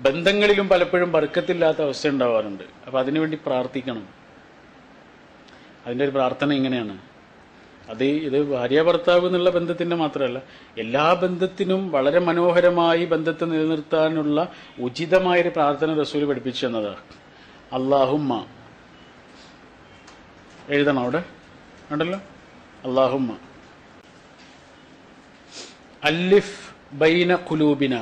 ബന്ധങ്ങളിലും പലപ്പോഴും ബർക്കത്തില്ലാത്ത അവസ്ഥ ഉണ്ടാവാറുണ്ട് അപ്പൊ അതിനുവേണ്ടി പ്രാർത്ഥിക്കണം അതിന്റെ ഒരു പ്രാർത്ഥന ഇങ്ങനെയാണ് അത് ഇത് ഭാര്യ ഭർത്താവ് എന്നുള്ള ബന്ധത്തിന്റെ മാത്രമല്ല എല്ലാ ബന്ധത്തിനും വളരെ മനോഹരമായി ബന്ധത്തെ നിലനിർത്താനുള്ള ഉചിതമായൊരു പ്രാർത്ഥന റസൂൽ പഠിപ്പിച്ചു എന്നതാണ് അള്ളാഹുമ്മ എഴുതണം അവിടെ ഉണ്ടല്ലോ അള്ളാഹുമ്മ അല്ലിഫ് ബൈന കുലൂബിന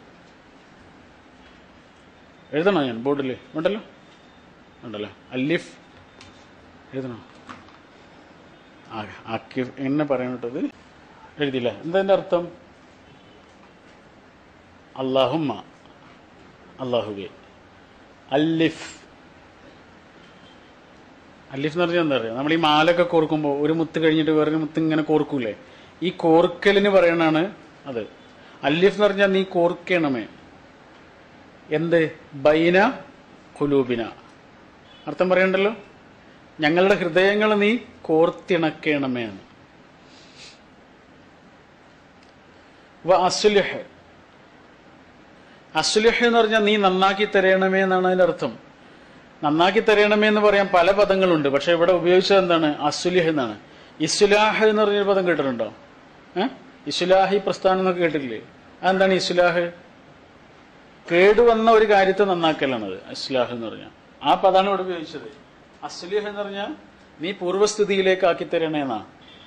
എഴുതണോ ഞാൻ ബോർഡിൽ ഉണ്ടല്ലോ ഉണ്ടല്ലോ അല്ലിഫ് എഴുതണോ ആ ആക്കി എന്നെ പറയണട്ടത് എഴുതിയില്ല എന്താ എൻ്റെ അർത്ഥം അള്ളാഹുമ്മ അള്ളാഹുവെ അല്ലിഫ് അല്ലിഫ് എന്ന് പറഞ്ഞാൽ എന്താ പറയുക നമ്മൾ ഈ മാലൊക്കെ കോർക്കുമ്പോൾ ഒരു മുത്ത് കഴിഞ്ഞിട്ട് വേറൊരു മുത്ത് ഇങ്ങനെ കോർക്കൂലേ ഈ കോർക്കലിന് പറയണാണ് അത് അല്ലിഫ് എന്ന് പറഞ്ഞാൽ നീ കോർക്കണമേ എന്ത് ബൈന കുലൂബിന അർത്ഥം പറയണ്ടല്ലോ ഞങ്ങളുടെ ഹൃദയങ്ങൾ നീ കോർത്തിണക്കണമേ എന്ന് വ അസുലിഹ് അസുലിഹ് എന്ന് പറഞ്ഞാൽ നീ നന്നാക്കി തരണമേ എന്നാണ് അതിന്റെ അർത്ഥം നന്നാക്കി തരണമേ എന്ന് പറയാൻ പല പദങ്ങളുണ്ട് പക്ഷെ ഇവിടെ ഉപയോഗിച്ചത് എന്താണ് അസുലിഹ് എന്നാണ് ഇസുലാഹ് എന്ന് പറഞ്ഞൊരു പദം കേട്ടിട്ടുണ്ടോ ഏഹ് ഇസുലാഹി പ്രസ്ഥാനം എന്നൊക്കെ കേട്ടിട്ടില്ലേ അതെന്താണ് ഇസുലാഹ് കേടുവന്ന ഒരു കാര്യത്തെ നന്നാക്കലാണത് അസ്ലാഹ് എന്ന് പറഞ്ഞാൽ ആ പദാണ് ഇവിടെ ഉപയോഗിച്ചത് അസ്ലിഹ് എന്ന് പറഞ്ഞാൽ നീ പൂർവ്വസ്ഥിതിയിലേക്ക് ആക്കി തരണേന്നാ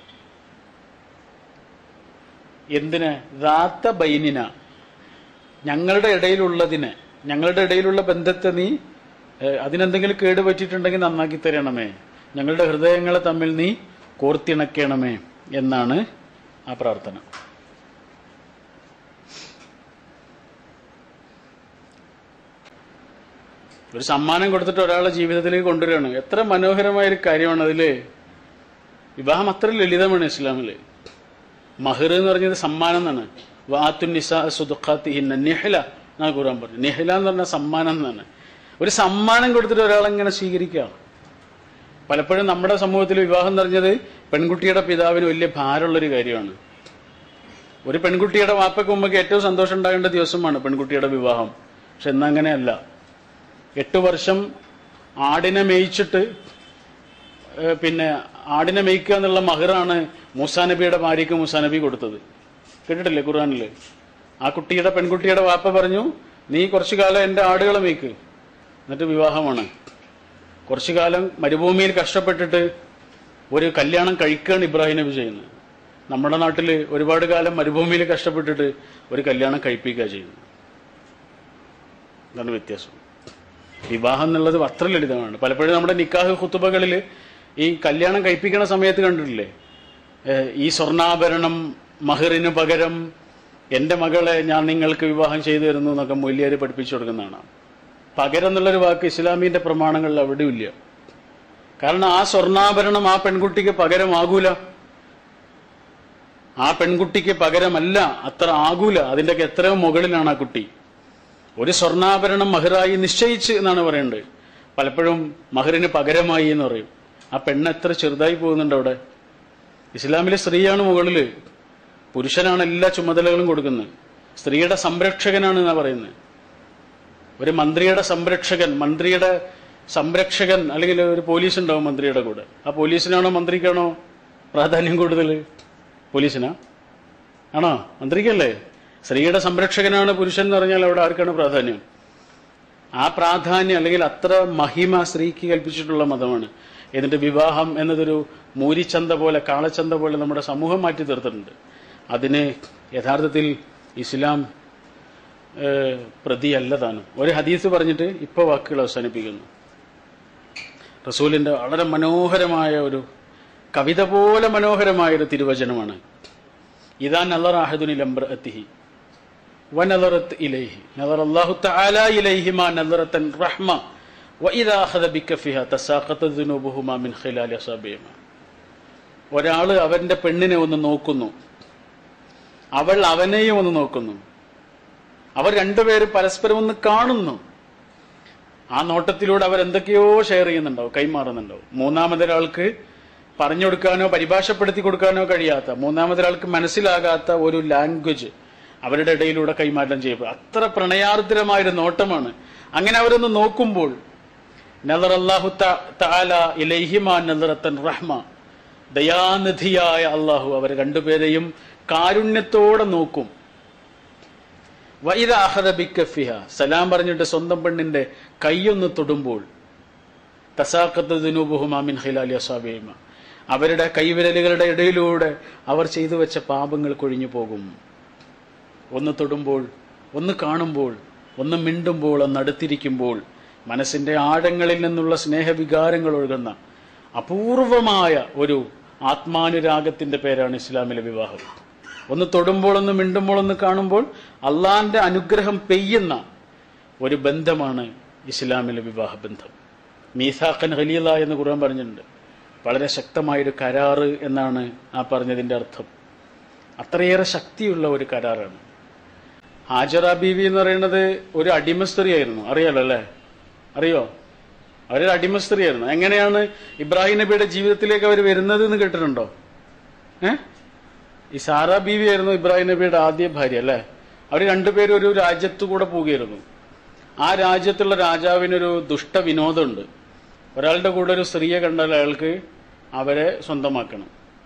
എന്തിന് ദാത്ത ബൈനിന ഞങ്ങളുടെ ഇടയിലുള്ളതിനെ ഞങ്ങളുടെ ഇടയിലുള്ള ബന്ധത്തെ നീ ഏഹ്, അതിനെന്തെങ്കിലും കേട് പറ്റിയിട്ടുണ്ടെങ്കിൽ നന്നാക്കി തരണമേ ഞങ്ങളുടെ ഹൃദയങ്ങളെ തമ്മിൽ നീ കോർത്തിണക്കണമേ എന്നാണ് ആ പ്രാർത്ഥന ഒരു സമ്മാനം കൊടുത്തിട്ട് ഒരാളെ ജീവിതത്തിലേക്ക് കൊണ്ടുവരികയാണ് എത്ര മനോഹരമായ ഒരു കാര്യമാണ് അതില് വിവാഹം അത്ര ലളിതമാണ് ഇസ്ലാമില് മഹർ എന്ന് പറഞ്ഞത് സമ്മാനം എന്നാണ് വാത്തു നിസ സുദുഖാത്തിഹിന്ന നിഹല എന്നാണ് ഖുറാൻ പറഞ്ഞു നിഹല എന്ന് പറഞ്ഞ സമ്മാനം എന്നാണ് ഒരു സമ്മാനം കൊടുത്തിട്ട് ഒരാളെങ്ങനെ സ്വീകരിക്കുക പലപ്പോഴും നമ്മുടെ സമൂഹത്തിൽ വിവാഹം നിറഞ്ഞത് പെൺകുട്ടിയുടെ പിതാവിന് വലിയ ഭാരമുള്ളൊരു കാര്യമാണ് ഒരു പെൺകുട്ടിയുടെ വാപ്പയ്ക്ക് ഉമ്മയ്ക്ക് ഏറ്റവും സന്തോഷം ഉണ്ടാകേണ്ട ദിവസമാണ് പെൺകുട്ടിയുടെ വിവാഹം പക്ഷെ എന്നങ്ങനെയല്ല എട്ട് വർഷം ആടിനെ മേയിച്ചിട്ട് ഏഹ് പിന്നെ ആടിനെ മേയ്ക്കുക എന്നുള്ള മഹറാണ് മൂസാ നബിയുടെ ഭാര്യയ്ക്ക് മൂസാ നബി കൊടുത്തത് കേട്ടിട്ടില്ലേ ഖുർആാനില് ആ കുട്ടിയുടെ പെൺകുട്ടിയുടെ വാപ്പ പറഞ്ഞു നീ കുറച്ചു കാലം എന്റെ ആടുകളെ മേയ്ക്ക് എന്നിട്ട് വിവാഹമാണ് കുറച്ചു കാലം മരുഭൂമിയിൽ കഷ്ടപ്പെട്ടിട്ട് ഒരു കല്യാണം കഴിക്കുകയാണ് ഇബ്രാഹിം നബി ചെയ്യുന്നത് നമ്മുടെ നാട്ടിൽ ഒരുപാട് കാലം മരുഭൂമിയിൽ കഷ്ടപ്പെട്ടിട്ട് ഒരു കല്യാണം കഴിപ്പിക്കുക ചെയ്യുന്നത് ഇതാണ് വ്യത്യാസം വിവാഹം എന്നുള്ളത് അത്ര ലളിതമാണ് പലപ്പോഴും നമ്മുടെ നിക്കാഹ് കുത്തുബകളിൽ ഈ കല്യാണം കഴിപ്പിക്കണ സമയത്ത് കണ്ടിട്ടില്ലേ ഏഹ് ഈ സ്വർണ്ണാഭരണം മഹറിന് പകരം എന്റെ മകളെ ഞാൻ നിങ്ങൾക്ക് വിവാഹം ചെയ്തു തരുന്നു എന്നൊക്കെ മൊല്ലിയാര് പഠിപ്പിച്ചു കൊടുക്കുന്നതാണ് പകരം എന്നുള്ളൊരു വാക്ക് ഇസ്ലാമിന്റെ പ്രമാണങ്ങളിൽ അവിടെയില്ല കാരണം ആ സ്വർണ്ണാഭരണം ആ പെൺകുട്ടിക്ക് പകരമാകൂല ആ പെൺകുട്ടിക്ക് പകരമല്ല അത്ര ആകൂല അതിന്റെയൊക്കെ എത്രയോ മുകളിലാണ് ആ കുട്ടി ഒരു സ്വർണ്ണാഭരണം മഹറായി നിശ്ചയിച്ച് എന്നാണ് പറയുന്നത് പലപ്പോഴും മഹറിന് പകരമായി എന്ന് പറയും ആ പെണ്ണ് എത്ര ചെറുതായി പോകുന്നുണ്ട് അവിടെ ഇസ്ലാമിലെ സ്ത്രീയാണ് മുകളില് പുരുഷനാണ് എല്ലാ ചുമതലകളും കൊടുക്കുന്നത് സ്ത്രീയുടെ സംരക്ഷകനാണ് എന്നാ പറയുന്നത് ഒരു മന്ത്രിയുടെ സംരക്ഷകൻ മന്ത്രിയുടെ സംരക്ഷകൻ അല്ലെങ്കിൽ ഒരു പോലീസ് ഉണ്ടാവും മന്ത്രിയുടെ കൂടെ ആ പോലീസിനാണോ മന്ത്രിക്കാണോ പ്രാധാന്യം കൂടുതൽ പോലീസിനാ ആണോ മന്ത്രിക്കല്ലേ സ്ത്രീയുടെ സംരക്ഷകനാണ് പുരുഷൻ എന്ന് പറഞ്ഞാൽ അവിടെ ആർക്കാണ് പ്രാധാന്യം ആ പ്രാധാന്യം അല്ലെങ്കിൽ അത്ര മഹിമ സ്ത്രീക്ക് കൽപ്പിച്ചിട്ടുള്ള മതമാണ് എന്നിട്ട് വിവാഹം എന്നതൊരു മൂരിച്ചന്ത പോലെ കാളച്ചന്ത പോലെ നമ്മുടെ സമൂഹം മാറ്റി തീർത്തിട്ടുണ്ട് അതിന് യഥാർത്ഥത്തിൽ ഇസ്ലാം ഏഹ്, പ്രതിയല്ല താനും ഒരു ഹദീസ് പറഞ്ഞിട്ട് ഇപ്പൊ വാക്കുകൾ അവസാനിപ്പിക്കുന്നു റസൂലിന്റെ വളരെ മനോഹരമായ ഒരു കവിത പോലെ മനോഹരമായ ഒരു തിരുവചനമാണ് ഇതാ നല്ലർ അഹദുനിൽ അംബ്രഅത്തിഹി ونظرت إليه نظر الله تعالى إليهما نظرة رحمة وإذا أخذ بكفها تساقطت ذنوبهما من خلال أصابعهما ഒരാള് അവന്റെ പെണ്ണിനെ ഒന്ന് നോക്കുന്നു അവൾ അവനെയും ഒന്ന് നോക്കുന്നു അവർ രണ്ടുപേരും പരസ്പരം ഒന്ന് കാണുന്നു ആ നോട്ടത്തിലൂടെ അവർ എന്തൊക്കെയോ ഷെയർ ചെയ്യുന്നുണ്ടാവും കൈമാറുന്നുണ്ടാവും മൂന്നാമതൊരാൾക്ക് പറഞ്ഞു കൊടുക്കാനോ പരിഭാഷപ്പെടുത്തി കൊടുക്കാനോ കഴിയാത്ത മൂന്നാമതൊരാൾക്ക് മനസ്സിലാകാത്ത ഒരു ലാംഗ്വേജ് അവരുടെ ഇടയിലൂടെ കൈമാറ്റം ചെയ്യപ്പെടും അത്ര പ്രണയാർദ്രമായൊരു നോട്ടമാണ് അങ്ങനെ അവരൊന്ന് നോക്കുമ്പോൾ നദർ അള്ളാഹു താല ഇലൈഹിമാ നദറത്തൻ റഹ്മ ദയാനിധിയായ അള്ളാഹു അവർ രണ്ടുപേരെയും കാരുണ്യത്തോടെ നോക്കും വൈദ അഹദബിക്കഫിഹ സലാം പറഞ്ഞിട്ട് സ്വന്തം പെണ്ണിന്റെ കൈയൊന്ന് തൊടുമ്പോൾ തസാഖത്തുബുഹുമാമിൻ ഹിലാലി അസാബിമ അവരുടെ കൈവിരലുകളുടെ ഇടയിലൂടെ അവർ ചെയ്തു വെച്ച പാപങ്ങൾ കൊഴിഞ്ഞു പോകും ഒന്ന് തൊടുമ്പോൾ ഒന്ന് കാണുമ്പോൾ ഒന്ന് മിണ്ടുമ്പോൾ ഒന്ന് അടുത്തിരിക്കുമ്പോൾ മനസ്സിന്റെ ആഴങ്ങളിൽ നിന്നുള്ള സ്നേഹവികാരങ്ങൾ ഒഴുകുന്ന അപൂർവമായ ഒരു ആത്മാനുരാഗത്തിന്റെ പേരാണ് ഇസ്ലാമിലെ വിവാഹം ഒന്ന് തൊടുമ്പോൾ ഒന്ന് മിണ്ടുമ്പോൾ ഒന്ന് കാണുമ്പോൾ അള്ളാന്റെ അനുഗ്രഹം പെയ്യുന്ന ഒരു ബന്ധമാണ് ഇസ്ലാമിലെ വിവാഹ ബന്ധം മീസാഖൻ ഖലീല എന്ന് ഖുർആൻ പറഞ്ഞിട്ടുണ്ട് വളരെ ശക്തമായൊരു കരാറ് എന്നാണ് ആ പറഞ്ഞതിന്റെ അർത്ഥം അത്രയേറെ ശക്തിയുള്ള ഒരു കരാറാണ് ഹാജറ ബീവി എന്ന് പറയുന്നത് ഒരു അടിമ സ്ത്രീയായിരുന്നു അറിയാലോ അല്ലേ അറിയോ അവരൊരു അടിമ സ്ത്രീയായിരുന്നു എങ്ങനെയാണ് ഇബ്രാഹിം നബിയുടെ ജീവിതത്തിലേക്ക് അവർ വരുന്നത് എന്ന് കേട്ടിട്ടുണ്ടോ ഏ ഈ സാറ ബീവി ആയിരുന്നു ഇബ്രാഹിം നബിയുടെ ആദ്യ ഭാര്യ അല്ലേ അവർ രണ്ടുപേരും ഒരു രാജ്യത്തു കൂടെ പോവുകയായിരുന്നു ആ രാജ്യത്തുള്ള രാജാവിനൊരു ദുഷ്ട വിനോദമുണ്ട് ഒരാളുടെ കൂടെ ഒരു സ്ത്രീയെ കണ്ടാൽ അയാൾക്ക് അവരെ സ്വന്തമാക്കണം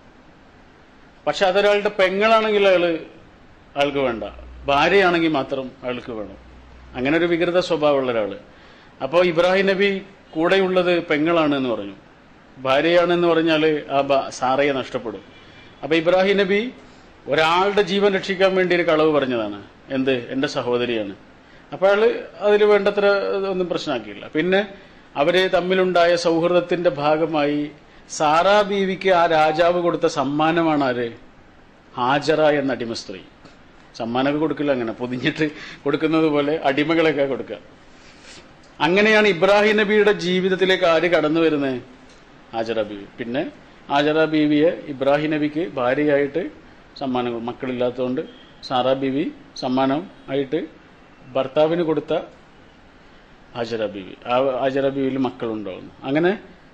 പക്ഷെ അതൊരാളുടെ പെങ്ങളാണെങ്കിൽ അയാള് അയാൾക്ക് വേണ്ട ഭാര്യയാണെങ്കിൽ മാത്രം അയാൾക്ക് വേണം അങ്ങനെ ഒരു വികൃത സ്വഭാവമുള്ള ഒരാള് അപ്പോൾ ഇബ്രാഹിം നബി കൂടെയുള്ളത് പെങ്ങളാണ് എന്ന് പറഞ്ഞു ഭാര്യയാണെന്ന് പറഞ്ഞാൽ ആ ബ- സാറയെ നഷ്ടപ്പെടും അപ്പൊ ഇബ്രാഹിം നബി ഒരാളുടെ ജീവൻ രക്ഷിക്കാൻ വേണ്ടി ഒരു കളവ് പറഞ്ഞതാണ് എന്ത് എന്റെ സഹോദരിയാണ് അപ്പൊ അയാള് അതിൽ വേണ്ടത്ര ഒന്നും പ്രശ്നമാക്കിയില്ല പിന്നെ അവര് തമ്മിലുണ്ടായ സൗഹൃദത്തിന്റെ ഭാഗമായി സാറാ ബീവിക്ക് ആ രാജാവ് കൊടുത്ത സമ്മാനമാണ് ആര് ഹാജറ എന്ന അടിമ സ്ത്രീ സമ്മാനമൊക്കെ കൊടുക്കില്ല അങ്ങനെ പൊതിഞ്ഞിട്ട് കൊടുക്കുന്നത് പോലെ അടിമകളൊക്കെ കൊടുക്കുക അങ്ങനെയാണ് ഇബ്രാഹിം നബിയുടെ ജീവിതത്തിലേക്ക് ആര് കടന്നു വരുന്നത് ഹാജറ ബീവി പിന്നെ ഹാജറ ബീവിയെ ഇബ്രാഹിം നബിക്ക് ഭാര്യയായിട്ട് സമ്മാനം കൊടു- മക്കളില്ലാത്തതുകൊണ്ട് സാറാ ബീവി സമ്മാനം ആയിട്ട് ഭർത്താവിന് കൊടുത്ത ഹാജറ ബീവി ആ ഹാജറ ബീവിയിൽ മക്കളുണ്ടാവുന്നു അങ്ങനെ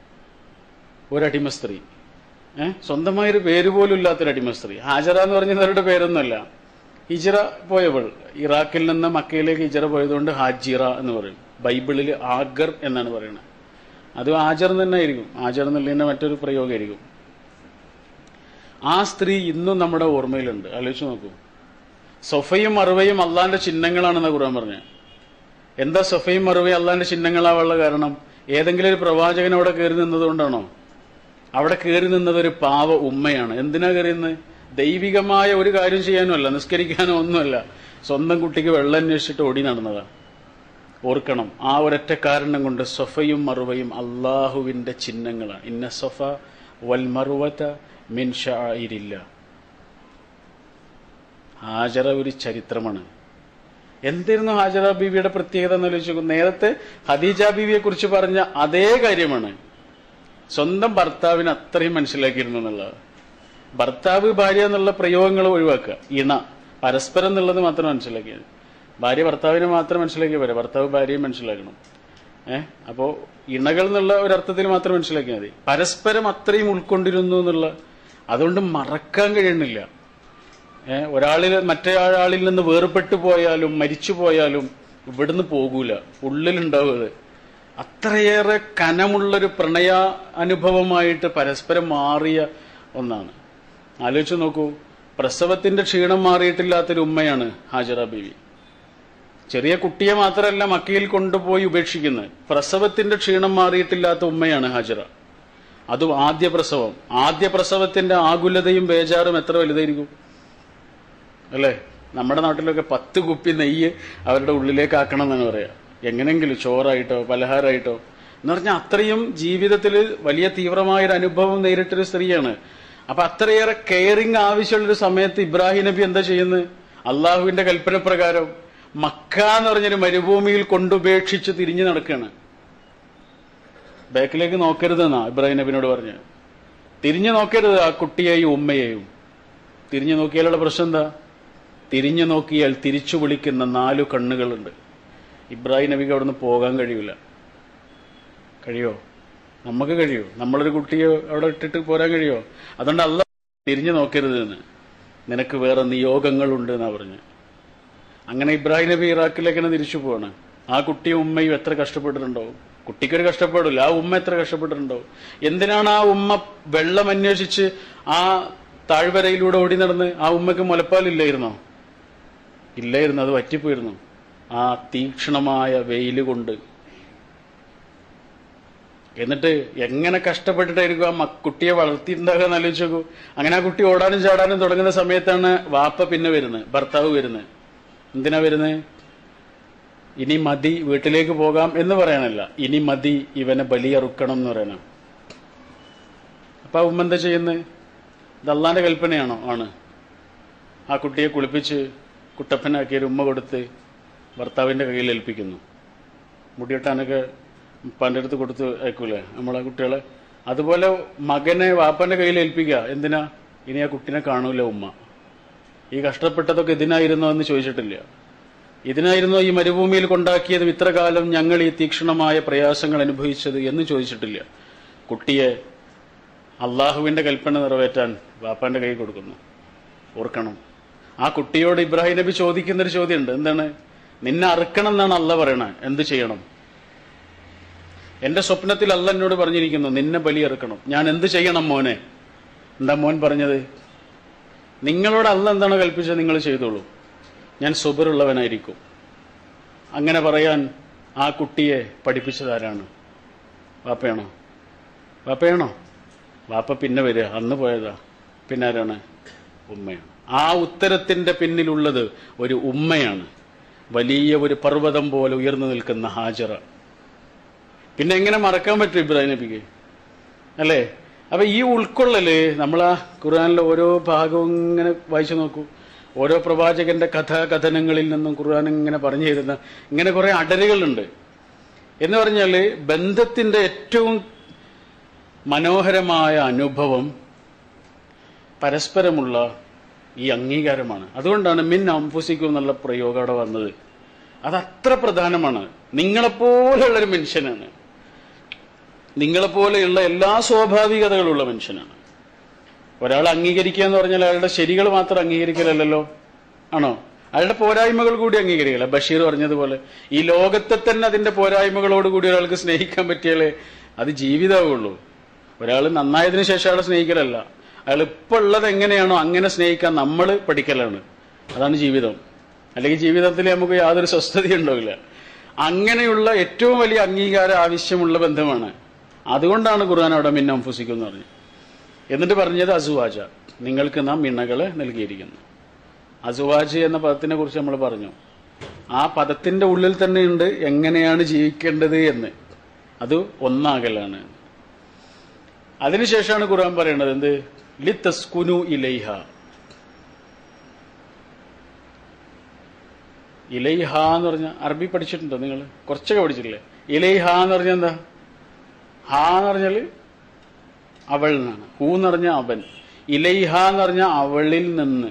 ഒരടിമ സ്ത്രീ ഏഹ് സ്വന്തമായൊരു പേര് പോലും ഇല്ലാത്തൊരു അടിമ സ്ത്രീ ഹാജറ എന്ന് പറഞ്ഞത് അവരുടെ പേരൊന്നുമല്ല ഹിജറ പോയവൾ ഇറാഖിൽ നിന്ന് മക്കയിലേക്ക് ഹിജറ പോയതുകൊണ്ട് ഹാജിറ എന്ന് പറയും ബൈബിളിൽ ആഗർ എന്നാണ് പറയുന്നത് അതും ആജർ തന്നെ ആയിരിക്കും ആജർ എന്നുള്ളതിന്റെ മറ്റൊരു പ്രയോഗമായിരിക്കും ആ സ്ത്രീ ഇന്നും നമ്മുടെ ഓർമ്മയിലുണ്ട് ആലോചിച്ച് നോക്കൂ സൊഫയും മറുവയും അള്ളാന്റെ ചിഹ്നങ്ങളാണെന്ന് ഖുർആൻ പറഞ്ഞത് എന്താ സൊഫയും മറുവയും അള്ളാന്റെ ചിഹ്നങ്ങളാവാനുള്ള കാരണം ഏതെങ്കിലും ഒരു പ്രവാചകൻ അവിടെ കയറി നിന്നതുകൊണ്ടാണോ അവിടെ കയറി നിന്നത് ഒരു പാവ ഉമ്മയാണ് എന്തിനാ കയറി നിന്ന് ദൈവികമായ ഒരു കാര്യം ചെയ്യാനും അല്ല നിസ്കരിക്കാനോ ഒന്നുമല്ല സ്വന്തം കുട്ടിക്ക് വെള്ളം അന്വേഷിച്ചിട്ട് ഓടി നടന്നതാ ഓർക്കണം ആ ഒരൊറ്റ കാരണം കൊണ്ട് സൊഫയും മറുവയും അള്ളാഹുവിന്റെ ചിഹ്നങ്ങളാണ് ഇന്ന സൊഫ വൽ മറുവത മിൻ ഷായിരില്ല ഹാജറ ഒരു ചരിത്രമാണ് എന്തായിരുന്നു ഹാജറ ബീവിയുടെ പ്രത്യേകത എന്ന് ആലോചിച്ചു നേരത്തെ ഹദീജ ബീവിയെ കുറിച്ച് പറഞ്ഞ അതേ കാര്യമാണ് സ്വന്തം ഭർത്താവിന് അത്രയും മനസ്സിലാക്കിയിരുന്നു എന്നുള്ളത് ഭർത്താവ് ഭാര്യ എന്നുള്ള പ്രയോഗങ്ങൾ ഒഴിവാക്കുക ഇണ പരസ്പരം എന്നുള്ളത് മാത്രം മനസ്സിലാക്കിയത് ഭാര്യ ഭർത്താവിനെ മാത്രം മനസ്സിലാക്കിയ പോരെ ഭർത്താവ് ഭാര്യയെ മനസ്സിലാക്കണം ഏഹ് അപ്പോ ഇണകൾ എന്നുള്ള ഒരർത്ഥത്തിൽ മാത്രം മനസ്സിലാക്കിയാൽ മതി പരസ്പരം അത്രയും ഉൾക്കൊണ്ടിരുന്നു എന്നുള്ള അതുകൊണ്ട് മറക്കാൻ കഴിയണില്ല ഏഹ് ഒരാളിൽ മറ്റേ ആളിൽ നിന്ന് വേർപെട്ടു പോയാലും മരിച്ചു പോയാലും ഇവിടുന്ന് പോകൂല ഉള്ളിലുണ്ടാവും അത് അത്രയേറെ കനമുള്ളൊരു പ്രണയ അനുഭവമായിട്ട് പരസ്പരം മാറിയ ഒന്നാണ് ആലോചിച്ച് നോക്കൂ പ്രസവത്തിന്റെ ക്ഷീണം മാറിയിട്ടില്ലാത്തൊരു ഉമ്മയാണ് ഹാജറ ബീവി ചെറിയ കുട്ടിയെ മാത്രമല്ല മക്കയിൽ കൊണ്ടുപോയി ഉപേക്ഷിക്കുന്നത് പ്രസവത്തിന്റെ ക്ഷീണം മാറിയിട്ടില്ലാത്ത ഉമ്മയാണ് ഹാജറ അതും ആദ്യ പ്രസവം ആദ്യ പ്രസവത്തിന്റെ ആകുലതയും ബേജാറും എത്ര വലുതായിരിക്കും അല്ലേ നമ്മുടെ നാട്ടിലൊക്കെ പത്ത് കുപ്പി നെയ്യ് അവരുടെ ഉള്ളിലേക്ക് ആക്കണം എന്നാണ് പറയാ എങ്ങനെങ്കിലും ചോറായിട്ടോ പലഹാരമായിട്ടോ എന്ന് പറഞ്ഞാൽ അത്രയും ജീവിതത്തിൽ വലിയ തീവ്രമായൊരു അനുഭവം നേരിട്ടൊരു സ്ത്രീയാണ് അപ്പൊ അത്രയേറെ കെയറിങ് ആവശ്യമുള്ളൊരു സമയത്ത് ഇബ്രാഹിം നബി എന്താ ചെയ്യുന്നത് അള്ളാഹുവിന്റെ കൽപ്പന പ്രകാരം മക്ക എന്ന് പറഞ്ഞൊരു മരുഭൂമിയിൽ കൊണ്ടുപേക്ഷിച്ച് തിരിഞ്ഞു നടക്കുകയാണ് ബാക്കിലേക്ക് നോക്കരുതെന്നാ ഇബ്രാഹിം നബിനോട് പറഞ്ഞു തിരിഞ്ഞു നോക്കരുത് ആ കുട്ടിയെയും ഉമ്മയെയും തിരിഞ്ഞു നോക്കിയാലുള്ള പ്രശ്നം എന്താ തിരിഞ്ഞു നോക്കിയാൽ തിരിച്ചു വിളിക്കുന്ന നാലു കണ്ണുകളുണ്ട് ഇബ്രാഹിം നബിക്ക് അവിടുന്ന് പോകാൻ കഴിയൂല കഴിയോ നമുക്ക് കഴിയോ നമ്മളൊരു കുട്ടിയെ അവിടെ ഇട്ടിട്ട് പോരാൻ കഴിയോ അതുകൊണ്ട് അല്ല തിരിഞ്ഞു നോക്കരുത് എന്ന് നിനക്ക് വേറെ നിയോഗങ്ങളുണ്ട് എന്നാ പറഞ്ഞു അങ്ങനെ ഇബ്രാഹിം നബി ഇറാഖിലേക്കാണ് തിരിച്ചു പോവാണ് ആ കുട്ടിയും ഉമ്മയും എത്ര കഷ്ടപ്പെട്ടിട്ടുണ്ടോ കുട്ടിക്കൊരു കഷ്ടപ്പാടില്ല ആ ഉമ്മ എത്ര കഷ്ടപ്പെട്ടിട്ടുണ്ടോ എന്തിനാണ് ആ ഉമ്മ വെള്ളം അന്വേഷിച്ച് ആ താഴ്വരയിലൂടെ ഓടി നടന്ന് ആ ഉമ്മക്ക് മുലപ്പാലില്ലായിരുന്നോ ഇല്ലായിരുന്നു അത് വറ്റിപ്പോയിരുന്നു ആ തീക്ഷണമായ വെയില് കൊണ്ട് എന്നിട്ട് എങ്ങനെ കഷ്ടപ്പെട്ടിട്ടായിരിക്കും ആ മ- കുട്ടിയെ വളർത്തിയിട്ടുണ്ടാകുക എന്ന് ആലോചിച്ച് നോക്കൂ അങ്ങനെ ആ കുട്ടി ഓടാനും ചാടാനും തുടങ്ങുന്ന സമയത്താണ് വാപ്പ പിന്നെ വരുന്നത് ഭർത്താവ് വരുന്നത് എന്തിനാ വരുന്നത് ഇനി മതി വീട്ടിലേക്ക് പോകാം എന്ന് പറയാനല്ല ഇനി മതി ഇവനെ ബലിയറുക്കണം എന്ന് പറയണം അപ്പൊ ആ ഉമ്മ എന്താ ചെയ്യുന്നത് ഇത് അള്ളാന്റെ കൽപ്പനയാണോ ആണ് ആ കുട്ടിയെ കുളിപ്പിച്ച് കുട്ടപ്പനാക്കി ഒരു ഉമ്മ കൊടുത്ത് ഭർത്താവിന്റെ കയ്യിൽ ഏൽപ്പിക്കുന്നു മുടിയെട്ടാനൊക്കെ ഉപ്പാന്റെ അടുത്ത് കൊടുത്ത് അയക്കൂലേ നമ്മളെ കുട്ടികളെ അതുപോലെ മകനെ വാപ്പന്റെ കയ്യിൽ ഏൽപ്പിക്കുക എന്തിനാ ഇനി ആ കുട്ടിനെ കാണൂല ഉമ്മ ഈ കഷ്ടപ്പെട്ടതൊക്കെ ഇതിനായിരുന്നോ എന്ന് ചോദിച്ചിട്ടില്ല ഇതിനായിരുന്നോ ഈ മരുഭൂമിയിൽ കൊണ്ടാക്കിയതും ഇത്ര കാലം ഞങ്ങൾ ഈ തീക്ഷ്ണമായ പ്രയാസങ്ങൾ അനുഭവിച്ചത് എന്ന് ചോദിച്ചിട്ടില്ല കുട്ടിയെ അള്ളാഹുവിന്റെ കൽപ്പന നിറവേറ്റാൻ വാപ്പാന്റെ കൈ കൊടുക്കുന്നു ഓർക്കണം ആ കുട്ടിയോട് ഇബ്രാഹിം നബി ചോദിക്കുന്നൊരു ചോദ്യമുണ്ട് എന്താണ് നിന്നെ അറുക്കണം എന്നാണ് അല്ല പറയണത് എന്ത് ചെയ്യണം എന്റെ സ്വപ്നത്തിൽ അല്ല എന്നോട് പറഞ്ഞിരിക്കുന്നു നിന്നെ ബലിയെറുക്കണം ഞാൻ എന്ത് ചെയ്യണം മോനെ എന്താ മോൻ പറഞ്ഞത് നിങ്ങളോട് അല്ല എന്താണ് കൽപ്പിച്ചത് നിങ്ങൾ ചെയ്തോളൂ ഞാൻ സുബറുള്ളവനായിരിക്കും അങ്ങനെ പറയാൻ ആ കുട്ടിയെ പഠിപ്പിച്ചതാരാണ് വാപ്പയാണോ വാപ്പയാണോ വാപ്പ പിന്നെ വരിക അന്ന് പോയതാ പിന്നെ ആരാണ് ഉമ്മയാണ് ആ ഉത്തരത്തിന്റെ പിന്നിലുള്ളത് ഒരു ഉമ്മയാണ് വലിയ ഒരു പർവ്വതം പോലെ ഉയർന്നു നിൽക്കുന്ന ഹാജറ പിന്നെ എങ്ങനെ മറക്കാൻ പറ്റും ഇബ്രാഹിം നബിക്ക് അല്ലേ അപ്പൊ ഈ ഉൾക്കൊള്ളല് നമ്മൾ ആ ഖുർആാനിലെ ഓരോ ഭാഗവും ഇങ്ങനെ വായിച്ചു നോക്കൂ ഓരോ പ്രവാചകന്റെ കഥാകഥനങ്ങളിൽ നിന്നും ഖുർആൻ ഇങ്ങനെ പറഞ്ഞു തരുന്ന ഇങ്ങനെ കുറെ അടരുകളുണ്ട് എന്ന് പറഞ്ഞാല് ബന്ധത്തിന്റെ ഏറ്റവും മനോഹരമായ അനുഭവം പരസ്പരമുള്ള ഈ അംഗീകാരമാണ് അതുകൊണ്ടാണ് മിൻ അംഫുസിക്കും എന്നുള്ള പ്രയോഗം അവിടെ വന്നത് അത് അത്ര പ്രധാനമാണ് നിങ്ങളെപ്പോലെയുള്ളൊരു മനുഷ്യനാണ് നിങ്ങളെപ്പോലെയുള്ള എല്ലാ സ്വാഭാവികതകളുള്ള മനുഷ്യനാണ് ഒരാൾ അംഗീകരിക്കുക എന്ന് പറഞ്ഞാൽ അയാളുടെ ശരികൾ മാത്രം അംഗീകരിക്കലല്ലോ ആണോ അയാളുടെ പോരായ്മകൾ കൂടി അംഗീകരിക്കില്ല ബഷീർ പറഞ്ഞതുപോലെ ഈ ലോകത്തെ തന്നെ അതിന്റെ പോരായ്മകളോട് കൂടി ഒരാൾക്ക് സ്നേഹിക്കാൻ പറ്റിയാലേ അത് ജീവിതമാവുള്ളൂ ഒരാൾ നന്നായതിനു ശേഷം അയാളെ സ്നേഹിക്കലല്ല അയാൾ ഇപ്പൊ ഉള്ളത് എങ്ങനെയാണോ അങ്ങനെ സ്നേഹിക്കാൻ നമ്മൾ പഠിക്കലാണ് അതാണ് ജീവിതം അല്ലെങ്കിൽ ജീവിതത്തിൽ നമുക്ക് യാതൊരു സ്വസ്ഥതയും ഉണ്ടാവില്ല അങ്ങനെയുള്ള ഏറ്റവും വലിയ അംഗീകാരം ആവശ്യമുള്ള ബന്ധമാണ് അതുകൊണ്ടാണ് ഖുർആൻ അവിടെ മിന്നം ഫുസിക്കും പറഞ്ഞു എന്നിട്ട് പറഞ്ഞത് അസുവാജ നിങ്ങൾക്ക് നാം മിണ്ണകളെ നൽകിയിരിക്കുന്നു അസുവാജ് എന്ന പദത്തിനെ കുറിച്ച് നമ്മൾ പറഞ്ഞു ആ പദത്തിന്റെ ഉള്ളിൽ തന്നെയുണ്ട് എങ്ങനെയാണ് ജീവിക്കേണ്ടത് എന്ന് അത് ഒന്നാകലാണ് അതിനുശേഷമാണ് ഖുർആൻ പറയുന്നത് എന്ത് ലി തസ്കുനു ഇലൈഹ ഇലൈഹ എന്ന് പറഞ്ഞ അറബി പഠിച്ചിട്ടുണ്ടോ നിങ്ങൾ കുറച്ചൊക്കെ പഠിച്ചിട്ടില്ലേ ഇലൈഹ എന്ന് പറഞ്ഞാൽ എന്താ ഹാ എന്ന് പറഞ്ഞാല് അവൾ എന്നാണ് ഹൂ എന്ന് പറഞ്ഞാൽ അവൻ ഇലൈഹ എന്ന് പറഞ്ഞാൽ അവളിൽ നിന്ന്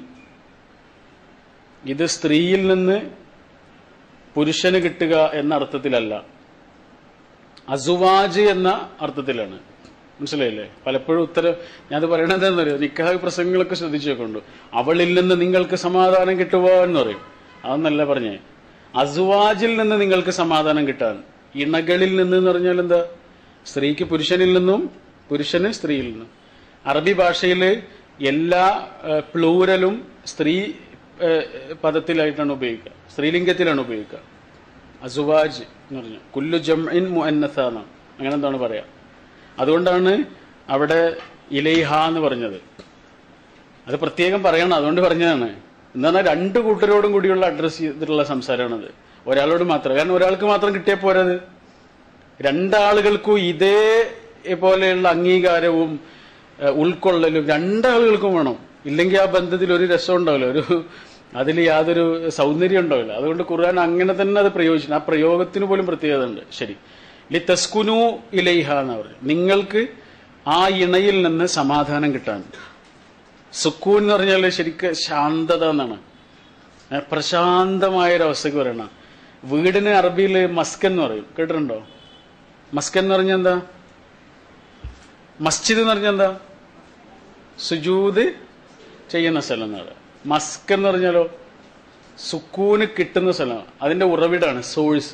ഇത് സ്ത്രീയിൽ നിന്ന് പുരുഷന് കിട്ടുക എന്ന അർത്ഥത്തിലല്ല അസുവാജ് എന്ന അർത്ഥത്തിലാണ് മനസ്സിലായില്ലേ പലപ്പോഴും ഉത്തരം ഞാനത് പറയണത് എന്നറിയോ നിക്കാഹ് പ്രസംഗങ്ങളൊക്കെ ശ്രദ്ധിച്ചു നോക്കുന്നുണ്ട് അവളിൽ നിന്ന് നിങ്ങൾക്ക് സമാധാനം കിട്ടുക എന്ന് പറയും അതൊന്നല്ല പറഞ്ഞേ അസുവാജിൽ നിന്ന് നിങ്ങൾക്ക് സമാധാനം കിട്ടാൻ ഇണകളിൽ നിന്ന് എന്ന് പറഞ്ഞാൽ എന്താ സ്ത്രീക്ക് പുരുഷനിൽ നിന്നും പുരുഷന് സ്ത്രീയിൽ നിന്നും അറബി ഭാഷയിൽ എല്ലാ ഏഹ്, പ്ലൂരലും സ്ത്രീ ഏഹ്, പദത്തിലായിട്ടാണ് ഉപയോഗിക്കുക സ്ത്രീലിംഗത്തിലാണ് ഉപയോഗിക്കുക അസുവാജ് എന്ന് പറഞ്ഞു കുല്ലു ജംഇൻ മുഅന്നസ എന്നാണ് അങ്ങനെ എന്താണ് പറയാ അതുകൊണ്ടാണ് അവിടെ ഇലൈഹ എന്ന് പറഞ്ഞത് അത് പ്രത്യേകം പറയണം അതുകൊണ്ട് പറഞ്ഞതാണ് എന്ന് പറഞ്ഞാൽ രണ്ട് കൂട്ടരോടും കൂടിയുള്ള അഡ്രസ് ചെയ്തിട്ടുള്ള സംസാരമാണത് ഒരാളോട് മാത്രം കാരണം ഒരാൾക്ക് മാത്രം കിട്ടിയ പോരത് രണ്ടാളുകൾക്കും ഇതേ പോലെയുള്ള അംഗീകാരവും ഏഹ്, ഉൾക്കൊള്ളലും രണ്ടാളുകൾക്കും വേണം ഇല്ലെങ്കിൽ ആ ബന്ധത്തിൽ ഒരു രസം ഉണ്ടാവില്ല ഒരു അതിൽ യാതൊരു സൗന്ദര്യം ഉണ്ടാവില്ല അതുകൊണ്ട് ഖുർആൻ അങ്ങനെ തന്നെ അത് പ്രയോഗിച്ചു ആ പ്രയോഗത്തിന് പോലും പ്രത്യേകത ഉണ്ട് ശരി ലി തസ്കുനു ഇലൈഹ എന്ന് പറഞ്ഞു നിങ്ങൾക്ക് ആ ഇണയിൽ നിന്ന് സമാധാനം കിട്ടാൻ സുക്കൂൻ എന്ന് പറഞ്ഞാൽ ശരിക്കും ശാന്തത എന്നാണ് ഏ, പ്രശാന്തമായ ഒരു അവസ്ഥക്ക് പറയണ വീടിന് അറബിയിൽ മസ്കൻ എന്ന് പറയും കേട്ടിട്ടുണ്ടോ മസ്കൻ എന്ന് പറഞ്ഞാൽ എന്താ മസ്ജിദ് എന്ന് പറഞ്ഞാൽ എന്താ സുജൂത് ചെയ്യുന്ന സ്ഥലം എന്നാണ് മസ്ക് എന്ന് പറഞ്ഞാലോ സുക്കൂന് കിട്ടുന്ന സ്ഥലം അതിന്റെ ഉറവിടാണ് സോഴ്സ്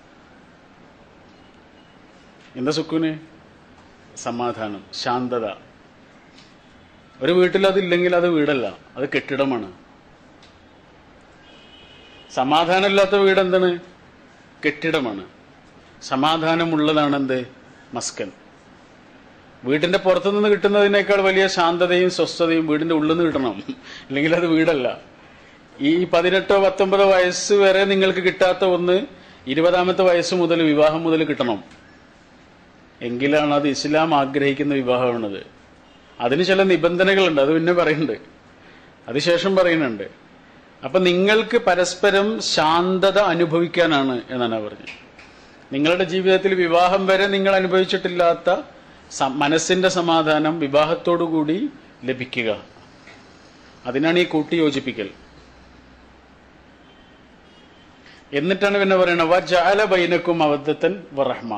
എന്താ സുക്കൂന് സമാധാനം ശാന്തത ഒരു വീട്ടിൽ അതില്ലെങ്കിൽ അത് വീടല്ല അത് കെട്ടിടമാണ് സമാധാനമില്ലാത്ത വീട് എന്താണ് കെട്ടിടമാണ് സമാധാനമുള്ളതാണ് എന്ത് മസ്കൻ വീടിന്റെ പുറത്തുനിന്ന് കിട്ടുന്നതിനേക്കാൾ വലിയ ശാന്തതയും സ്വസ്ഥതയും വീടിന്റെ ഉള്ളിൽ നിന്ന് കിട്ടണം അല്ലെങ്കിൽ അത് വീടല്ല ഈ പതിനെട്ടോ പത്തൊമ്പതോ വയസ്സ് വരെ നിങ്ങൾക്ക് കിട്ടാത്ത ഒന്ന് ഇരുപതാമത്തെ വയസ്സ് മുതൽ വിവാഹം മുതൽ കിട്ടണം എങ്കിലാണ് അത് ഇസ്ലാം ആഗ്രഹിക്കുന്ന വിവാഹമാണത് അതിന് ചില നിബന്ധനകളുണ്ട് അത് പിന്നെ പറയുന്നുണ്ട് അതിനുശേഷം പറയുന്നുണ്ട് അപ്പൊ നിങ്ങൾക്ക് പരസ്പരം ശാന്തത അനുഭവിക്കാനാണ് എന്നാണ് പറഞ്ഞത് നിങ്ങളുടെ ജീവിതത്തിൽ വിവാഹം വരെ നിങ്ങൾ അനുഭവിച്ചിട്ടില്ലാത്ത സ- മനസ്സിന്റെ സമാധാനം വിവാഹത്തോടുകൂടി ലഭിക്കുക അതിനാണ് ഈ കൂട്ടിയോജിപ്പിക്കൽ എന്നിട്ടാണ് പിന്നെ പറയുന്നത് വജഅല ബൈനക്കും അവദ്ധത്തൻ വറഹ്മ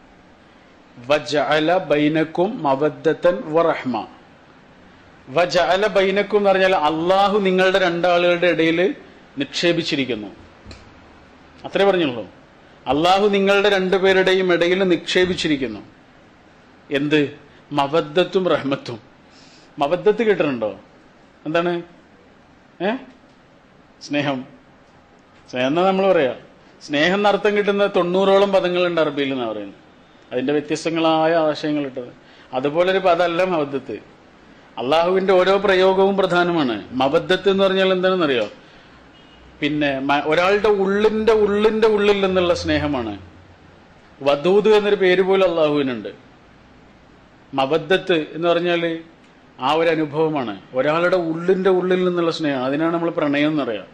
വജഅല ബൈനക്കും മവദ്ദത്തൻ വറഹ്മ വജഅല ബൈനക്കും എന്ന് പറഞ്ഞാൽ അള്ളാഹു നിങ്ങളുടെ രണ്ടാളുകളുടെ ഇടയിൽ നിക്ഷേപിച്ചിരിക്കുന്നു അത്രേ പറഞ്ഞുള്ളൂ അള്ളാഹു നിങ്ങളുടെ രണ്ടുപേരുടെയും ഇടയിൽ നിക്ഷേപിച്ചിരിക്കുന്നു എന്ത് മവദ്ദത്തും റഹ്മത്തും മവദ്ദത്ത് കേട്ടിട്ടുണ്ടോ എന്താണ് ഏ സ്നേഹം സ്നേഹം എന്നാ നമ്മൾ പറയാ സ്നേഹം എന്നർത്ഥം കിട്ടുന്ന തൊണ്ണൂറോളം പദങ്ങളുണ്ട് അറബിയിൽ എന്നാ പറയുന്നത് അതിന്റെ വ്യത്യസ്തങ്ങളായ ആശയങ്ങൾ ഇട്ടത് അതുപോലെ ഒരു പദമല്ല മബദ്ധത്ത് അള്ളാഹുവിന്റെ ഓരോ പ്രയോഗവും പ്രധാനമാണ് മബദ്ധത്ത് എന്ന് പറഞ്ഞാൽ എന്താണെന്നറിയോ പിന്നെ മ- ഒരാളുടെ ഉള്ളിന്റെ ഉള്ളിന്റെ ഉള്ളിൽ നിന്നുള്ള സ്നേഹമാണ് വധൂത് എന്നൊരു പേര് പോലും അള്ളാഹുവിനുണ്ട് മബദ്ധത്ത് എന്ന് പറഞ്ഞാൽ ആ ഒരു അനുഭവമാണ് ഒരാളുടെ ഉള്ളിന്റെ ഉള്ളിൽ നിന്നുള്ള സ്നേഹം അതിനാണ് നമ്മൾ പ്രണയം എന്ന് പറയാം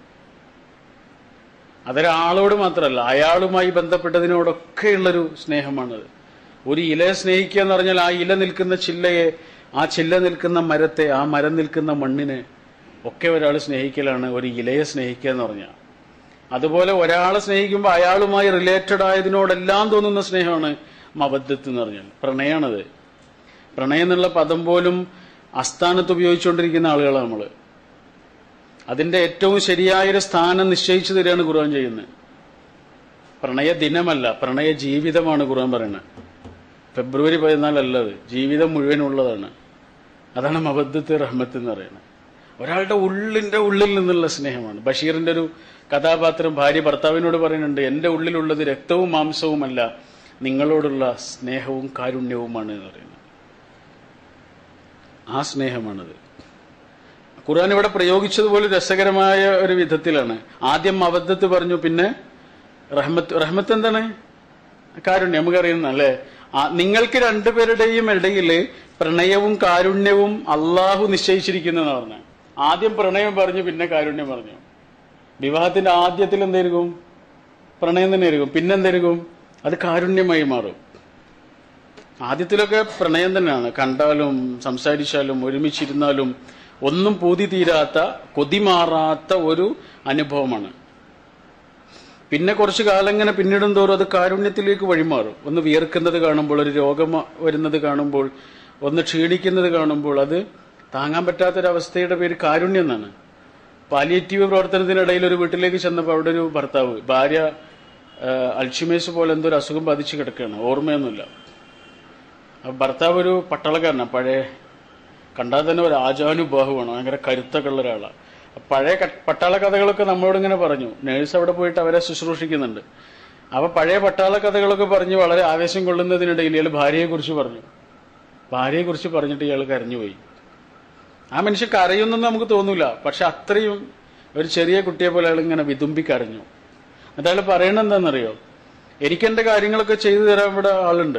അതൊരാളോട് മാത്രമല്ല അയാളുമായി ബന്ധപ്പെട്ടതിനോടൊക്കെയുള്ളൊരു സ്നേഹമാണത് ഒരു ഇലയെ സ്നേഹിക്കുക എന്ന് പറഞ്ഞാൽ ആ ഇല നിൽക്കുന്ന ചില്ലയെ ആ ചില്ല നിൽക്കുന്ന മരത്തെ ആ മരം നിൽക്കുന്ന മണ്ണിനെ ഒക്കെ ഒരാൾ സ്നേഹിക്കലാണ് ഒരു ഇലയെ സ്നേഹിക്കുക എന്ന് പറഞ്ഞാൽ അതുപോലെ ഒരാളെ സ്നേഹിക്കുമ്പോൾ അയാളുമായി റിലേറ്റഡ് ആയതിനോടെല്ലാം തോന്നുന്ന സ്നേഹമാണ് മബദ്ധത്ത് എന്ന് പറഞ്ഞാൽ പ്രണയാണത് പ്രണയം എന്നുള്ള പദം പോലും അസ്ഥാനത്ത് ഉപയോഗിച്ചുകൊണ്ടിരിക്കുന്ന ആളുകളാണ് നമ്മള് അതിന്റെ ഏറ്റവും ശരിയായൊരു സ്ഥാനം നിശ്ചയിച്ചു തരികയാണ് ഖുർആൻ ചെയ്യുന്നത് പ്രണയ ദിനമല്ല പ്രണയ ജീവിതമാണ് ഖുർആൻ പറയുന്നത് ഫെബ്രുവരി പതിനാലല്ല അത് ജീവിതം മുഴുവനുള്ളതാണ് അതാണ് മബദ്ധത്ത് റഹ്മത്ത് എന്ന് പറയുന്നത് ഒരാളുടെ ഉള്ളിന്റെ ഉള്ളിൽ നിന്നുള്ള സ്നേഹമാണ് ബഷീറിന്റെ ഒരു കഥാപാത്രം ഭാര്യ ഭർത്താവിനോട് പറയുന്നുണ്ട് എന്റെ ഉള്ളിലുള്ളത് രക്തവും മാംസവുമല്ല നിങ്ങളോടുള്ള സ്നേഹവും കാരുണ്യവുമാണ് എന്ന് പറയുന്നത് ആ സ്നേഹമാണത് ഖുർആൻ ഇവിടെ പ്രയോഗിച്ചതുപോലെ രസകരമായ ഒരു വിധത്തിലാണ് ആദ്യം അബദ്ധത്ത് പറഞ്ഞു പിന്നെ റഹ്മത്ത് റഹ്മത്ത് എന്താണ് കാരുണ്യം നമുക്കറിയുന്ന അല്ലേ ആ, നിങ്ങൾക്ക് രണ്ടുപേരുടെയും ഇടയിൽ പ്രണയവും കാരുണ്യവും അള്ളാഹു നിശ്ചയിച്ചിരിക്കുന്നു എന്ന് പറഞ്ഞു ആദ്യം പ്രണയം പറഞ്ഞു പിന്നെ കാരുണ്യം പറഞ്ഞു വിവാഹത്തിന്റെ ആദ്യത്തിൽ എന്തായിരിക്കും പ്രണയം തന്നെ ആയിരിക്കും പിന്നെന്തായിരിക്കും അത് കാരുണ്യമായി മാറും ആദ്യത്തിലൊക്കെ പ്രണയം തന്നെയാണ് കണ്ടാലും സംസാരിച്ചാലും ഒരുമിച്ചിരുന്നാലും ഒന്നും പൂതി തീരാത്ത കൊതിമാറാത്ത ഒരു അനുഭവമാണ് പിന്നെ കുറച്ചു കാലം ഇങ്ങനെ പിന്നിടും തോറും അത് കാരുണ്യത്തിലേക്ക് വഴിമാറും ഒന്ന് വിയർക്കുന്നത് കാണുമ്പോൾ ഒരു രോഗം വരുന്നത് കാണുമ്പോൾ ഒന്ന് ക്ഷീണിക്കുന്നത് കാണുമ്പോൾ അത് താങ്ങാൻ പറ്റാത്തൊരവസ്ഥയുടെ പേര് കാരുണ്യം എന്നാണ് പാലിയേറ്റീവ് പ്രവർത്തനത്തിനിടയിൽ ഒരു വീട്ടിലേക്ക് ചെന്നപ്പോൾ അവിടെ ഒരു ഭർത്താവ് ഭാര്യ ആ, അൽഷിമേഴ്സ് പോലെ എന്തോ ഒരു അസുഖം ബാധിച്ച് കിടക്കുകയാണ് ഓർമ്മയൊന്നുമില്ല അപ്പൊ ഭർത്താവ് ഒരു പട്ടാളക്കാരനാണ് പഴയ കണ്ടാൽ തന്നെ ഒരു ആചാനുബാഹുവാണ് ഭയങ്കര കരുത്തൊക്കെ ഉള്ള ഒരാളാണ് പഴയ ക- പട്ടാള കഥകളൊക്കെ നമ്മളോട് ഇങ്ങനെ പറഞ്ഞു നേഴ്സ് അവിടെ പോയിട്ട് അവരെ ശുശ്രൂഷിക്കുന്നുണ്ട് അപ്പൊ പഴയ പട്ടാള കഥകളൊക്കെ പറഞ്ഞ് വളരെ ആവേശം കൊള്ളുന്നതിനിടയിൽ ഇയാൾ ഭാര്യയെ കുറിച്ച് പറഞ്ഞു ഭാര്യയെ കുറിച്ച് പറഞ്ഞിട്ട് ഇയാൾ കരഞ്ഞുപോയി ആ മനുഷ്യൻ കരയുന്നെന്ന് നമുക്ക് തോന്നൂല പക്ഷെ അത്രയും ഒരു ചെറിയ കുട്ടിയെ പോലെ അയാൾ ഇങ്ങനെ വിതുമ്പി കരഞ്ഞു എന്നിട്ട് അയാൾ പറയണത് എന്താണെന്നറിയോ എനിക്കെന്റെ കാര്യങ്ങളൊക്കെ ചെയ്തു തരാൻ ഇവിടെ ആളുണ്ട്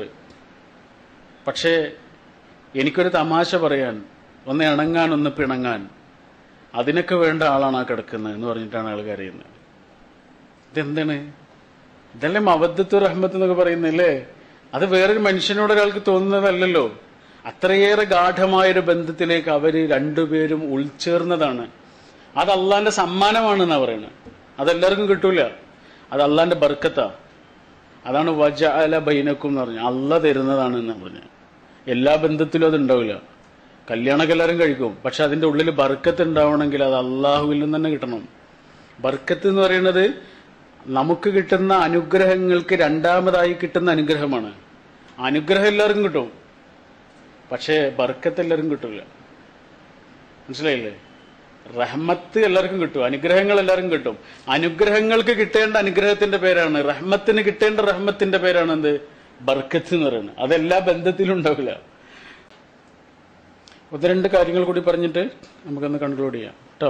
പക്ഷേ എനിക്കൊരു തമാശ പറയാൻ ഒന്ന് ഇണങ്ങാൻ ഒന്ന് പിണങ്ങാൻ അതിനൊക്കെ വേണ്ട ആളാണ് ആ കിടക്കുന്നത് എന്ന് പറഞ്ഞിട്ടാണ് ആൾ കരയുന്നത് ഇതെന്താണ് ഇതല്ലേ മവദ്ദത്ത് റഹ്മത്ത് എന്നൊക്കെ പറയുന്നില്ലേ അത് വേറൊരു മനുഷ്യനോട് ഒരാൾക്ക് തോന്നുന്നതല്ലല്ലോ അത്രയേറെ ഗാഠമായൊരു ബന്ധത്തിലേക്ക് അവര് രണ്ടുപേരും ഉൾച്ചേർന്നതാണ് അത് അള്ളാന്റെ സമ്മാനമാണെന്നാ പറയുന്നത് അതെല്ലാവർക്കും കിട്ടൂല അത് അള്ളാന്റെ ബർക്കത്താ അതാണ് വജ അല ബൈനക്കും എന്ന് പറഞ്ഞ അല്ല തരുന്നതാണ് എന്ന് പറഞ്ഞ എല്ലാ ബന്ധത്തിലും അത് ഉണ്ടാവില്ല കല്യാണമൊക്കെ എല്ലാവരും കഴിക്കും പക്ഷെ അതിന്റെ ഉള്ളിൽ ബർക്കത്ത് ഉണ്ടാവണമെങ്കിൽ അത് അള്ളാഹുവിൽ നിന്ന് തന്നെ കിട്ടണം ബർക്കത്ത് എന്ന് പറയുന്നത് നമുക്ക് കിട്ടുന്ന അനുഗ്രഹങ്ങൾക്ക് രണ്ടാമതായി കിട്ടുന്ന അനുഗ്രഹമാണ് അനുഗ്രഹം എല്ലാവർക്കും കിട്ടും പക്ഷേ ബർക്കത്ത് എല്ലാവർക്കും കിട്ടില്ല മനസ്സിലായില്ലേ റഹ്മത്ത് എല്ലാവർക്കും കിട്ടും അനുഗ്രഹങ്ങൾ എല്ലാവർക്കും കിട്ടും അനുഗ്രഹങ്ങൾക്ക് കിട്ടേണ്ട അനുഗ്രഹത്തിന്റെ പേരാണ് റഹ്മത്തിന് കിട്ടേണ്ട റഹ്മത്തിന്റെ പേരാണ് എന്ത് ബർക്കത്ത് എന്ന് പറയുന്നത് അതെല്ലാ ബന്ധത്തിലും ഉണ്ടാവില്ല ഒന്ന് രണ്ട് കാര്യങ്ങൾ കൂടി പറഞ്ഞിട്ട് നമുക്കൊന്ന് കൺക്ലൂഡ് ചെയ്യാം കേട്ടോ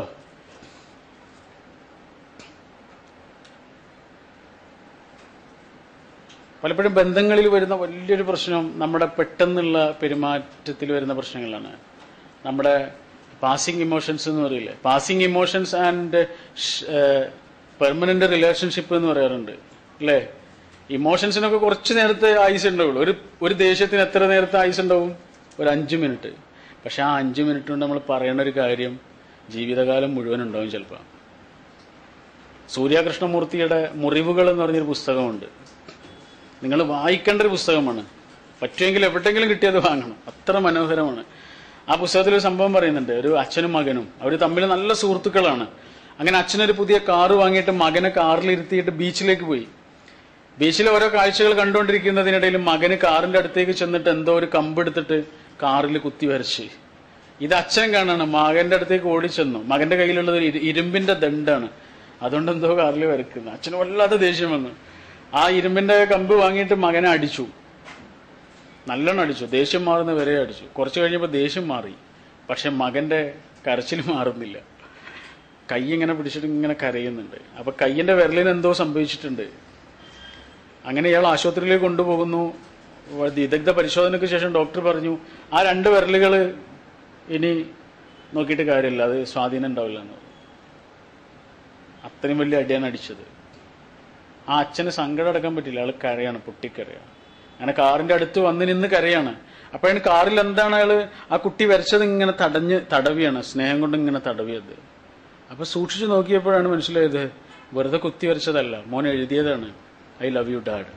പലപ്പോഴും ബന്ധങ്ങളിൽ വരുന്ന വലിയൊരു പ്രശ്നം നമ്മുടെ പെട്ടെന്നുള്ള പെരുമാറ്റത്തിൽ വരുന്ന പ്രശ്നങ്ങളാണ് നമ്മുടെ പാസിംഗ് ഇമോഷൻസ് എന്ന് പറയില്ലേ passing emotions and permanent relationship എന്ന് പറയാറുണ്ട് അല്ലേ ഇമോഷൻസിനൊക്കെ കുറച്ച് നേരത്തെ ആയുസ് ഉണ്ടാവുള്ളൂ ഒരു ഒരു ദേഷ്യത്തിന് എത്ര നേരത്തെ ആയുസ് ഉണ്ടാവും ഒരു അഞ്ച് മിനിറ്റ് പക്ഷെ ആ അഞ്ച് മിനിറ്റ് കൊണ്ട് നമ്മൾ പറയേണ്ട ഒരു കാര്യം ജീവിതകാലം മുഴുവൻ ഉണ്ടാവും ചിലപ്പോൾ സൂര്യകൃഷ്ണമൂർത്തിയുടെ മുറിവുകൾ എന്ന് പറഞ്ഞൊരു പുസ്തകമുണ്ട് നിങ്ങൾ വായിക്കേണ്ട ഒരു പുസ്തകമാണ് പറ്റുമെങ്കിൽ എവിടെയെങ്കിലും കിട്ടിയത് വാങ്ങണം അത്ര മനോഹരമാണ് ആ പുസ്തകത്തിൽ ഒരു സംഭവം പറയുന്നുണ്ട് ഒരു അച്ഛനും മകനും അവർ തമ്മിൽ നല്ല സുഹൃത്തുക്കളാണ് അങ്ങനെ അച്ഛനൊരു പുതിയ കാറ് വാങ്ങിയിട്ട് മകനെ കാറിൽ ഇരുത്തിയിട്ട് ബീച്ചിലേക്ക് പോയി ബീച്ചിലെ ഓരോ കാഴ്ചകൾ കണ്ടുകൊണ്ടിരിക്കുന്നതിനിടയിൽ മകന് കാറിന്റെ അടുത്തേക്ക് ചെന്നിട്ട് എന്തോ ഒരു കമ്പെടുത്തിട്ട് കാറിൽ കുത്തി വരച്ച് ഇത് അച്ഛൻ കാണാണ് മകന്റെ അടുത്തേക്ക് ഓടിച്ചെന്നു മകന്റെ കയ്യിലുള്ളത് ഒരു ഇരു- ഇരുമ്പിന്റെ ദണ്ടാണ് അതുകൊണ്ട് എന്തോ കാറിൽ വരക്കുന്നത് അച്ഛന് വല്ലാത്ത ദേഷ്യം വന്നു ആ ഇരുമ്പിന്റെ കമ്പ് വാങ്ങിയിട്ട് മകനെ അടിച്ചു നല്ലോണം അടിച്ചു ദേഷ്യം മാറുന്ന വരെ അടിച്ചു കുറച്ച് കഴിഞ്ഞപ്പോൾ ദേഷ്യം മാറി പക്ഷെ മകന്റെ കരച്ചിൽ മാറുന്നില്ല കൈ ഇങ്ങനെ പിടിച്ചിട്ട് ഇങ്ങനെ കരയുന്നുണ്ട് അപ്പൊ കയ്യിന്റെ വിരലിന് എന്തോ സംഭവിച്ചിട്ടുണ്ട് അങ്ങനെ ഇയാൾ ആശുപത്രിയിലേക്ക് കൊണ്ടുപോകുന്നു വിദഗ്ധ പരിശോധനയ്ക്ക് ശേഷം ഡോക്ടർ പറഞ്ഞു ആ രണ്ട് വിരലുകൾ ഇനി നോക്കിയിട്ട് കാര്യമില്ല അത് സ്വാധീനം ഉണ്ടാവില്ല എന്ന് പറഞ്ഞു. അത്രയും വലിയ അടിയാണ് അടിച്ചത് ആ അച്ഛന് സങ്കടം അടക്കാൻ പറ്റില്ല അയാൾ കരയാണ് പൊട്ടിക്കരയാണ് അങ്ങനെ കാറിന്റെ അടുത്ത് വന്ന് നിന്ന് കരയാണ് അപ്പോഴാണ് കാറിൽ എന്താണ് അയാള് ആ കുട്ടി വരച്ചത് ഇങ്ങനെ തടഞ്ഞ് തടവിയാണ് സ്നേഹം കൊണ്ട് ഇങ്ങനെ തടവിയത് അപ്പൊ സൂക്ഷിച്ചു നോക്കിയപ്പോഴാണ് മനസ്സിലായത് വെറുതെ കുത്തി വരച്ചതല്ല മോൻ എഴുതിയതാണ് I love you dad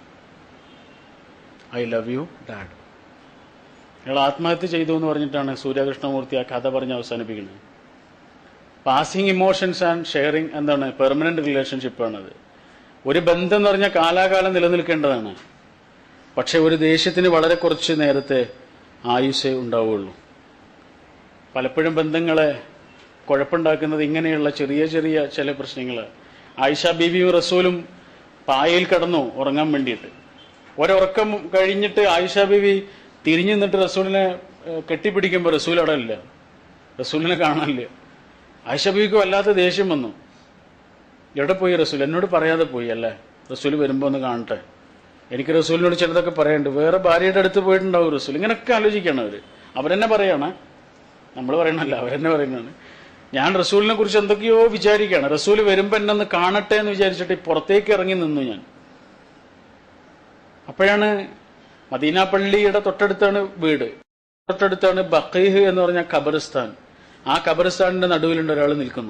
I love you dad അയാൾ ആത്മഹത്യ ചെയ്തു എന്ന് പറഞ്ഞിട്ടാണ് സൂര്യകൃഷ്ണമൂർത്തി ആ കഥ പറഞ്ഞ് അവസാനിപ്പിക്കുന്നത് പാസിംഗ് ഇമോഷൻസ് ആൻഡ് ഷെയറിംഗ് എന്താണ് പെർമനന്റ് റിലേഷൻഷിപ്പാണത് ഒരു ബന്ധം എന്ന് പറഞ്ഞാൽ കാലാകാലം നിലനിൽക്കേണ്ടതാണ് പക്ഷെ ഒരു ദേഷ്യത്തിന് വളരെ കുറച്ച് നേരത്തെ ആയുസേ ഉണ്ടാവുകയുള്ളൂ പലപ്പോഴും ബന്ധങ്ങളെ കുഴപ്പമുണ്ടാക്കുന്നത് ഇങ്ങനെയുള്ള ചെറിയ ചെറിയ ചില പ്രശ്നങ്ങൾ ആയിഷ ബീബിയും റസൂലും പായയിൽ കടന്നു ഉറങ്ങാൻ വേണ്ടിയിട്ട് ഒരുറക്കം കഴിഞ്ഞിട്ട് ആയിഷ ബീബി തിരിഞ്ഞു നിന്നിട്ട് റസൂലിനെ ഏഹ്, കെട്ടിപ്പിടിക്കുമ്പോൾ റസൂൽ അവിടെ ഇല്ല റസൂലിനെ കാണാനില്ല ആയിഷ ബീവിക്ക് വല്ലാത്ത ദേഷ്യം വന്നു എവിടെ പോയി റസൂൽ എന്നോട് പറയാതെ പോയി അല്ലേ റസൂൽ വരുമ്പോൾ ഒന്ന് കാണട്ടെ എനിക്ക് റസൂലിനോട് ചിലതൊക്കെ പറയാനുണ്ട് വേറെ ഭാര്യയുടെ അടുത്ത് പോയിട്ടുണ്ടാവും റസൂൽ ഇങ്ങനെയൊക്കെ ആലോചിക്കണം അവര് അവരെന്നെ പറയാണ് നമ്മൾ പറയണല്ല അവരെന്നെ പറയുന്നതാണ് ഞാൻ റസൂലിനെ കുറിച്ച് എന്തൊക്കെയോ വിചാരിക്കുകയാണ് റസൂൽ വരുമ്പോൾ എന്നെ ഒന്ന് കാണട്ടെ എന്ന് വിചാരിച്ചിട്ട് ഈ പുറത്തേക്ക് ഇറങ്ങി നിന്നു ഞാൻ അപ്പോഴാണ് മദീന പള്ളിയുടെ തൊട്ടടുത്താണ് വീട് തൊട്ടടുത്താണ് ബഖീഹ് എന്ന് പറഞ്ഞ ഖബറിസ്ഥാൻ ആ ഖബറിസ്ഥാനിന്റെ നടുവിലുണ്ട് ഒരാൾ നിൽക്കുന്നു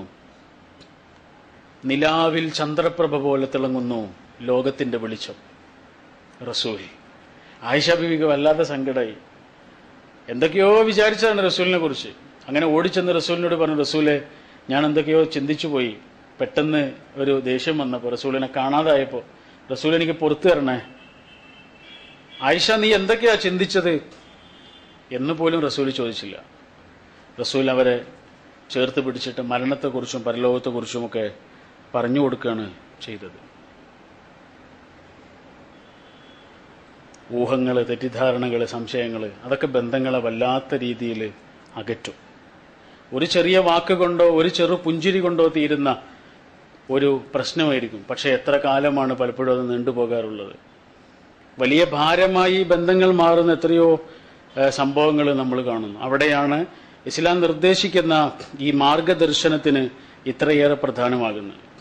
നിലാവിൽ ചന്ദ്രപ്രഭ പോലെ തിളങ്ങുന്നു ലോകത്തിന്റെ വെളിച്ചം റസൂൽ ആയിഷ ബീവിക്ക് വല്ലാത്ത സങ്കടമായി എന്തൊക്കെയോ വിചാരിച്ചതാണ് റസൂലിനെ കുറിച്ച് അങ്ങനെ ഓടിച്ചെന്ന് റസൂലിനോട് പറഞ്ഞു റസൂലെ ഞാൻ എന്തൊക്കെയോ ചിന്തിച്ചു പോയി പെട്ടെന്ന് ഒരു ദേഷ്യം വന്നപ്പോൾ റസൂലിനെ കാണാതായപ്പോൾ റസൂൽ എനിക്ക് പുറത്തു തരണേ ആയിഷ നീ എന്തൊക്കെയാ ചിന്തിച്ചത് എന്ന് പോലും റസൂൽ ചോദിച്ചില്ല റസൂൽ അവരെ ചേർത്ത് പിടിച്ചിട്ട് മരണത്തെക്കുറിച്ചും പരലോകത്തെക്കുറിച്ചുമൊക്കെ പറഞ്ഞു കൊടുക്കുകയാണ് ചെയ്തത് ഊഹങ്ങൾ തെറ്റിദ്ധാരണകൾ സംശയങ്ങൾ അതൊക്കെ ബന്ധങ്ങളെ വല്ലാത്ത രീതിയിൽ അകറ്റും ഒരു ചെറിയ വാക്ക് കൊണ്ടോ ഒരു ചെറു പുഞ്ചിരി കൊണ്ടോ തീരുന്ന ഒരു പ്രശ്നമായിരിക്കും പക്ഷെ എത്ര കാലമാണ് പലപ്പോഴും അത് നീണ്ടുപോകാറുള്ളത് വലിയ ഭാരമായി ബന്ധങ്ങൾ മാറുന്ന എത്രയോ സംഭവങ്ങൾ നമ്മൾ കാണുന്നു അവിടെയാണ് ഇസ്ലാം നിർദ്ദേശിക്കുന്ന ഈ മാർഗദർശനത്തിന് ഇത്രയേറെ പ്രധാനമാകുന്നത്